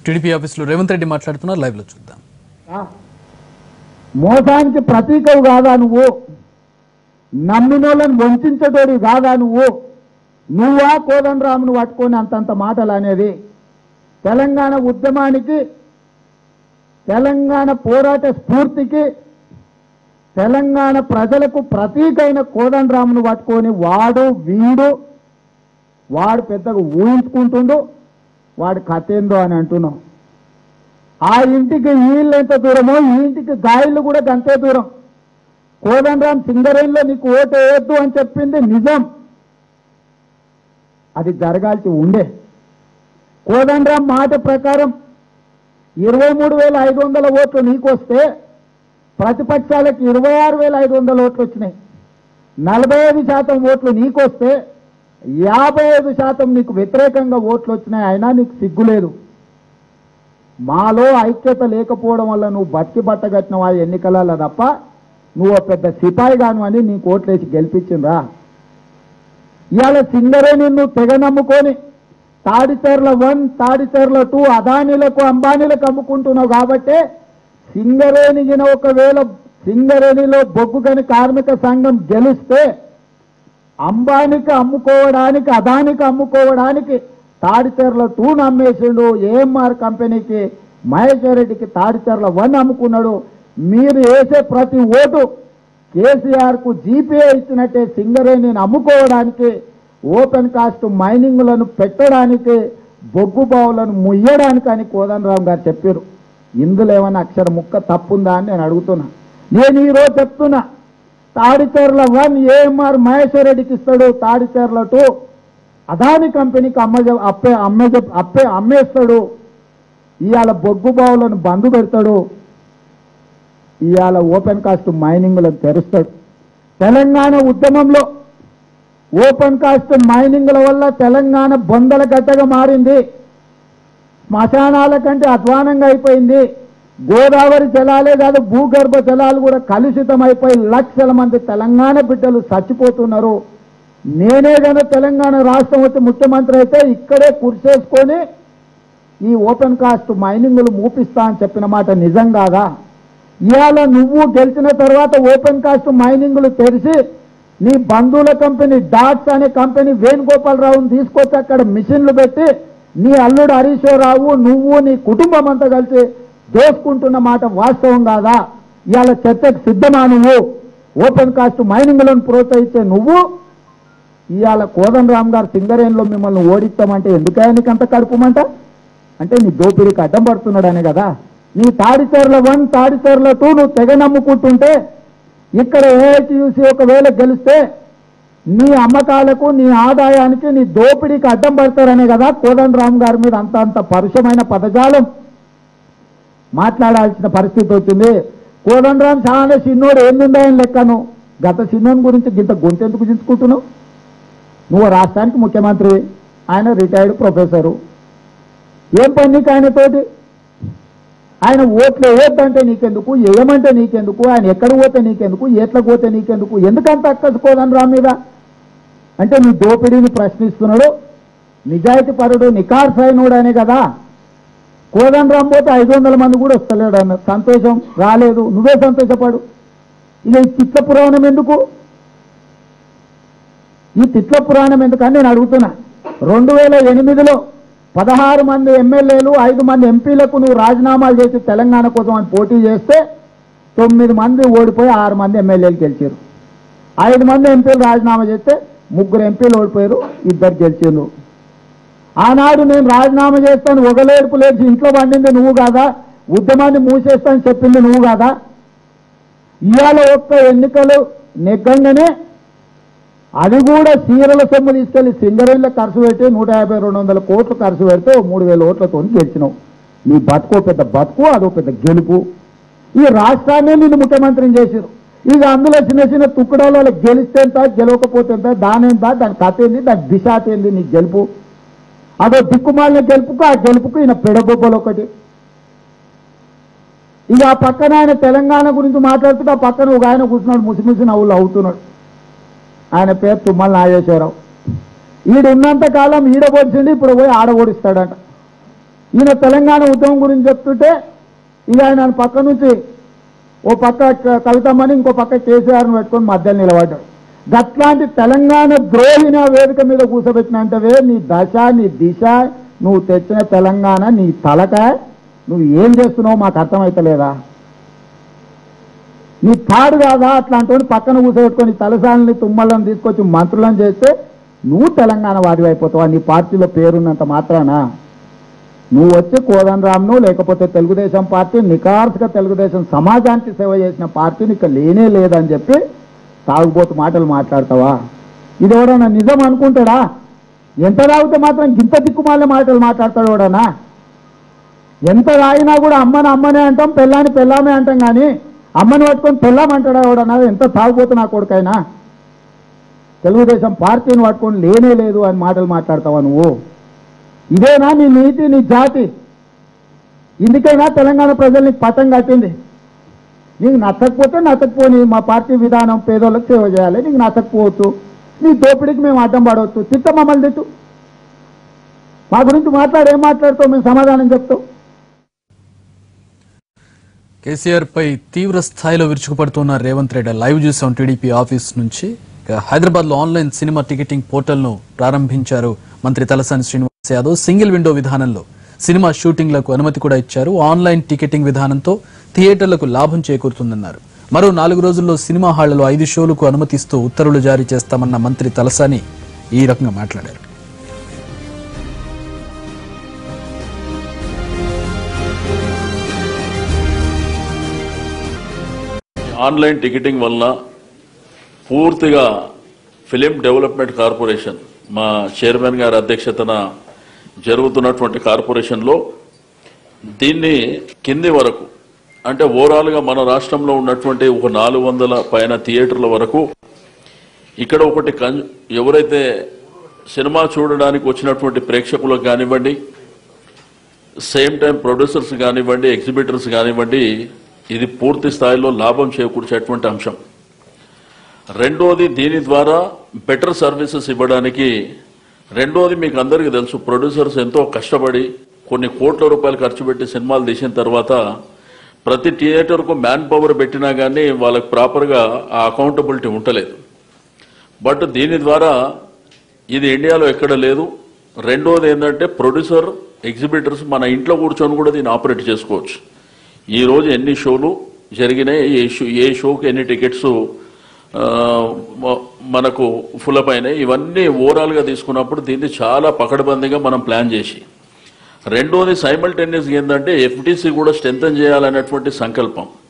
TDP ఆఫీసులో రేవంత్ రెడ్డి మాట్లాడుతున్నారు live లో చూద్దాం మోసానికి ప్రతీకవు కాదా నువ్వు నమ్మినోళ్ళని వంచటోడి కాదా నువ్వు నువ్వా కోదండరామును పట్టుకొని అంతంత మాటలు అనేది తెలంగాణ ఉద్యమానికి తెలంగాణ పోరాట స్ఫూర్తికి తెలంగాణ ప్రజలకు ప్రతీకైన కోదండరామును పట్టుకొని వాడు వీడు వాడు పెద్దగా ఊహించుకుంటుండు వాడి కథ ఏందో అని అంటున్నాం ఆ ఇంటికి ఈ ఇల్లు ఎంత దూరమో ఈ ఇంటికి గాయలు కూడా గంతే దూరం కోదండరాం సింగరేణిలో నీకు ఓటు వేయొద్దు అని చెప్పింది నిజం అది జరగాల్సి ఉండే కోదండరాం మాట ప్రకారం ఇరవై మూడు వేల ఐదు వందల ఓట్లు నీకు వస్తే ప్రతిపక్షాలకు ఇరవై ఆరు వేల ఐదు వందల ఓట్లు వచ్చినాయి నలభై ఐదు శాతం ఓట్లు నీకు వస్తే యాభై ఐదు శాతం నీకు వ్యతిరేకంగా ఓట్లు వచ్చినాయి అయినా నీకు సిగ్గులేదు మాలో ఐక్యత లేకపోవడం వల్ల నువ్వు బతికి బట్టగట్టిన ఆ ఎన్నికలలో తప్ప నువ్వు ఓ పెద్ద సిపాయి గాను అని నీకు ఓట్లేసి గెలిపించిండ్రా ఇవాళ సింగరేణి నువ్వు తెగ నమ్ముకొని తాడిచెర్ల వన్ తాడిచెర్ల టూ అదానీలకు అంబానీలకు అమ్ముకుంటున్నావు కాబట్టే సింగరేణిగిన ఒకవేళ సింగరేణిలో బొగ్గు గని కార్మిక సంఘం గెలిస్తే అంబానికి అమ్ముకోవడానికి అదానికి అమ్ముకోవడానికి తాడిచెర్ల టూను అమ్మేసిండు ఏఎంఆర్ కంపెనీకి మహేశ్వర్ రెడ్డికి తాడిచెర్ల వన్ అమ్ముకున్నాడు మీరు వేసే ప్రతి ఓటు కేసీఆర్ కు జీపీఏ ఇచ్చినట్టే సింగరేణిని అమ్ముకోవడానికి ఓపెన్ కాస్ట్ మైనింగ్లను పెట్టడానికి బొగ్గు బావులను ముయ్యడానికి అని కోదండరామ్ గారు చెప్పారు ఇందులో ఏమైనా అక్షర ముక్క తప్పుందా అని నేను అడుగుతున్నా నేను ఈరోజు చెప్తున్నా తాడిచెర్ల వన్ ఏఎంఆర్ మహేశ్వర్ రెడ్డికి ఇస్తాడు తాడిచెర్ల టూ అదాని కంపెనీకి అమ్మ అప్పే అమ్మే అప్పే అమ్మేస్తాడు ఇవాళ బొగ్గు బావులను బంద్ పెడతాడు ఇవాళ ఓపెన్ కాస్ట్ మైనింగ్లను తెరుస్తాడు తెలంగాణ ఉద్యమంలో ఓపెన్ కాస్ట్ మైనింగ్ల వల్ల తెలంగాణ బొందల గడ్డగా మారింది శ్మశానాల కంటే అధ్వానంగా అయిపోయింది గోదావరి జలాలే కాదు భూగర్భ జలాలు కూడా కలుషితం అయిపోయి లక్షల మంది తెలంగాణ బిడ్డలు చచ్చిపోతున్నారు నేనే గన తెలంగాణ రాష్ట్రం వచ్చి ముఖ్యమంత్రి అయితే ఇక్కడే కుర్చేసుకొని ఈ ఓపెన్ కాస్ట్ మైనింగ్లు మూపిస్తా అని చెప్పిన మాట నిజం కాదా ఇవాళ నువ్వు గెలిచిన తర్వాత ఓపెన్ కాస్ట్ మైనింగ్లు తెరిచి నీ బంధువుల కంపెనీ డాట్స్ అనే కంపెనీ వేణుగోపాలరావుని తీసుకొచ్చి అక్కడ మిషన్లు పెట్టి నీ అల్లుడు హరీశ్వరరావు నువ్వు నీ కుటుంబం అంతా కలిసి దోసుకుంటున్న మాట వాస్తవం కాదా ఇవాళ చర్చకు సిద్ధమా నువ్వు ఓపెన్ కాస్ట్ మైనింగ్లను ప్రోత్సహించే నువ్వు ఇవాళ కోదండరామ్ గారు సింగరేణిలో మిమ్మల్ని ఓడిస్తామంటే ఎందుకయ్యా నీకు అంత కడుపుమంట అంటే నీ దోపిడీకి అడ్డం పడుతున్నాడనే కదా నీ తాడిచేర్ల వన్ తాడిచేర్ల టూ నువ్వు తెగ నమ్ముకుంటుంటే ఇక్కడ ఏఐటీయూసీ ఒకవేళ గెలిస్తే నీ అమ్మకాలకు నీ ఆదాయానికి నీ దోపిడీకి అడ్డం పడతారనే కదా కోదండరామ్ గారి మీద అంత అంత పరుషమైన పదజాలం మాట్లాడాల్సిన పరిస్థితి వచ్చింది కోదండరామ్ చాలా చిన్నోడు ఏందుండాయని లెక్కను గత చిన్నోని గురించి గింత గొంతెందుకు చించుకుంటున్నావు నువ్వు రాష్ట్రానికి ముఖ్యమంత్రి ఆయన రిటైర్డ్ ప్రొఫెసరు ఏం పని నీకు ఆయనతోటి ఆయన ఓట్లు వేయొద్దంటే నీకెందుకు వేయమంటే నీకెందుకు ఆయన ఎక్కడ పోతే నీకెందుకు ఎట్లా పోతే నీకెందుకు ఎందుకంత అక్కసుకోదని రా మీద అంటే నీ దోపిడీని ప్రశ్నిస్తున్నాడు నిజాయితీ పరుడు నికార్సైనోడు అనే కదా కోదండరాం పోతే ఐదు వందల మంది కూడా వస్తలేడు అన్న సంతోషం రాలేదు నువ్వే సంతోషపడు ఇక ఈ చిత్త పురాణం ఎందుకు ఈ తిట్ల పురాణం ఎందుకని నేను అడుగుతున్నా రెండు వేల ఎనిమిదిలో పదహారు మంది ఎమ్మెల్యేలు ఐదు మంది ఎంపీలకు నువ్వు రాజీనామాలు చేసి తెలంగాణ కోసం అని పోటీ చేస్తే తొమ్మిది మంది ఓడిపోయి ఆరు మంది ఎమ్మెల్యేలు గెలిచారు ఐదు మంది ఎంపీలు రాజీనామా చేస్తే ముగ్గురు ఎంపీలు ఓడిపోయారు ఇద్దరు గెలిచారు ఆనాడు నేను రాజీనామా చేస్తాను ఒకలేడుపు లేచి ఇంట్లో పండింది నువ్వు కాదా ఉద్యమాన్ని మూసేస్తానని చెప్పింది నువ్వు కాదా ఇవాళ ఒక్క ఎన్నికలు నెగ్గంగానే అది కూడా చీరల సొమ్ము తీసుకెళ్లి సింగరేళ్ళ ఖర్చు పెట్టి నూట యాభై రెండు వందల కోట్లు ఖర్చు పెడితే ఓ మూడు వేల ఓట్లతో గెలిచినావు నీ బతుకో పెద్ద బతుకు అదో పెద్ద గెలుపు ఈ రాష్ట్రాన్ని నిన్ను ముఖ్యమంత్రిని చేశారు ఇక అందులో చిన్న చిన్న తుక్కడాలలో గెలిస్తే ఎంత గెలవకపోతే ఎంత దాని ఎంత దాని కథ ఏంది దాని దిశ ఏంది నీ గెలుపు అదో దిక్కుమాలిన గెలుపుకు ఆ గెలుపుకు ఈయన పెడబొబ్బలు ఒకటి ఇక ఆ పక్కన ఆయన తెలంగాణ గురించి మాట్లాడుతుంటే ఆ పక్కన ఒక ఆయన కూర్చున్నాడు ముసిముసి నవ్వులు అవుతున్నాడు ఆయన పేరు తుమ్మల నాగేశ్వరరావు ఈడు ఉన్నంత కాలం ఈడ పొడిచిండి ఇప్పుడు పోయి ఆడ ఓడిస్తాడంట ఈయన తెలంగాణ ఉద్యమం గురించి చెప్తుంటే ఇక ఆయన పక్క నుంచి ఓ పక్క క- కవితమ్మని ఇంకో పక్క కేసీఆర్ని పెట్టుకొని మధ్యలో నిలబడ్డాడు గట్లాంటి తెలంగాణ ద్రోహిని ఆ వేదిక మీద కూర్చోబెట్టిన అంటవే నీ దశ నీ దిశ నువ్వు తెచ్చిన తెలంగాణ నీ తలక నువ్వు ఏం చేస్తున్నావు మాకు అర్థమైతలేదా నీ పాడు కాదా అట్లాంటి పక్కన కూర్చోబెట్టుకొని తలసాలని తుమ్మలను తీసుకొచ్చి మంత్రులను చేస్తే నువ్వు తెలంగాణ వాడివి అయిపోతావా నీ పార్టీలో పేరున్నంత మాత్రాన నువ్వు వచ్చి కోదండరామ్ను లేకపోతే తెలుగుదేశం పార్టీ నికార్సుగా తెలుగుదేశం సమాజానికి సేవ చేసిన పార్టీని ఇక్కడ లేనే లేదని చెప్పి తాగుబోతు మాటలు మాట్లాడతావా ఇది ఎవడన్నా నిజం అనుకుంటాడా ఎంత తాగితే మాత్రం గింత దిక్కుమాలే మాటలు మాట్లాడతాడు ఎవడన్నా ఎంత తాగినా కూడా అమ్మని అమ్మనే అంటాం పెళ్ళాని పెళ్ళామే అంటాం కానీ అమ్మని పట్టుకొని పెళ్ళామంటాడా ఎవడన్నా ఎంత తాగుబోతు నా కొడుకైనా తెలుగుదేశం పార్టీని పట్టుకొని లేనే లేదు అని మాటలు మాట్లాడతావా నువ్వు ఇదేనా నీ నీతి నీ జాతి ఇందుకైనా తెలంగాణ ప్రజలు నీకు పట్టం కట్టింది నీకు నచ్చకపోతే నచ్చకపోని మా పార్టీ విధానం పేదోళ్ళకి సేవ చేయాలి నీకు నచ్చకపోవచ్చు నీ దోపిడీకి మేము అడ్డం పడవచ్చు తిట్ట మమ్మల్ని తిట్టు మా గురించి మాట్లాడు ఏం మాట్లాడుతావు మేము సమాధానం చెప్తావు కేసీఆర్ పై తీవ్ర స్థాయిలో విరుచుకుపడుతున్న రేవంత్ రెడ్డి లైవ్ చూసాం టీడీపీ ఆఫీస్ నుంచి ఇక హైదరాబాద్ లో ఆన్లైన్ సినిమా టికెటింగ్ పోర్టల్ ను ప్రారంభించారు మంత్రి తలసాని శ్రీనివాస్ యాదవ్ సింగిల్ విండో విధానంలో సినిమా షూటింగ్లకు అనుమతి కూడా ఇచ్చారు ఆన్లైన్ టికెటింగ్ విధానంతో థియేటర్లకు లాభం చేకూరుతుందన్నారు మరో నాలుగు రోజుల్లో సినిమా హాళ్లలో ఐదు షోలకు అనుమతిస్తూ ఉత్తర్వులు జారీ చేస్తామన్న మంత్రి తలసాని ఈ రకంగా మాట్లాడారు ఆన్లైన్ టికెటింగ్ వలన పూర్తిగా ఫిలిం డెవలప్మెంట్ కార్పొరేషన్ మా చైర్మన్ గారి అధ్యక్షతన జరుగుతున్నటువంటి కార్పొరేషన్లో దీన్ని కింది వరకు అంటే ఓవరాల్గా మన రాష్ట్రంలో ఉన్నటువంటి ఒక నాలుగు వందల పైన థియేటర్ల వరకు ఇక్కడ ఒకటి కన్ ఎవరైతే సినిమా చూడడానికి వచ్చినటువంటి ప్రేక్షకులకు కానివ్వండి సేమ్ టైం ప్రొడ్యూసర్స్ కానివ్వండి ఎగ్జిబిటర్స్ కానివ్వండి ఇది పూర్తి స్థాయిలో లాభం చేకూర్చేటువంటి అంశం రెండోది దీని ద్వారా బెటర్ సర్వీసెస్ ఇవ్వడానికి రెండోది మీకు అందరికీ తెలుసు ప్రొడ్యూసర్స్ ఎంతో కష్టపడి కొన్ని కోట్ల రూపాయలు ఖర్చు పెట్టి సినిమాలు తీసిన తర్వాత ప్రతి థియేటర్కు మ్యాన్ పవర్ పెట్టినా కానీ వాళ్ళకి ప్రాపర్గా ఆ అకౌంటబిలిటీ ఉండలేదు బట్ దీని ద్వారా ఇది ఇండియాలో ఎక్కడ లేదు రెండోది ఏంటంటే ప్రొడ్యూసర్ ఎగ్జిబిటర్స్ మన ఇంట్లో కూర్చొని కూడా దీన్ని ఆపరేట్ చేసుకోవచ్చు ఈ రోజు ఎన్ని షోలు జరిగినాయి ఏ షో ఏ షోకి ఎన్ని టికెట్స్ ఆ, మ- మనకు ఫుల్ అప్ అయినాయి ఇవన్నీ ఓవరాల్గా తీసుకున్నప్పుడు దీన్ని చాలా పకడ్బందీగా మనం ప్లాన్ చేసి రెండోది సైమల్టేనియస్ ఏంటంటే ఎఫ్టీసీ కూడా స్ట్రెంథన్ చేయాలనేటువంటి సంకల్పం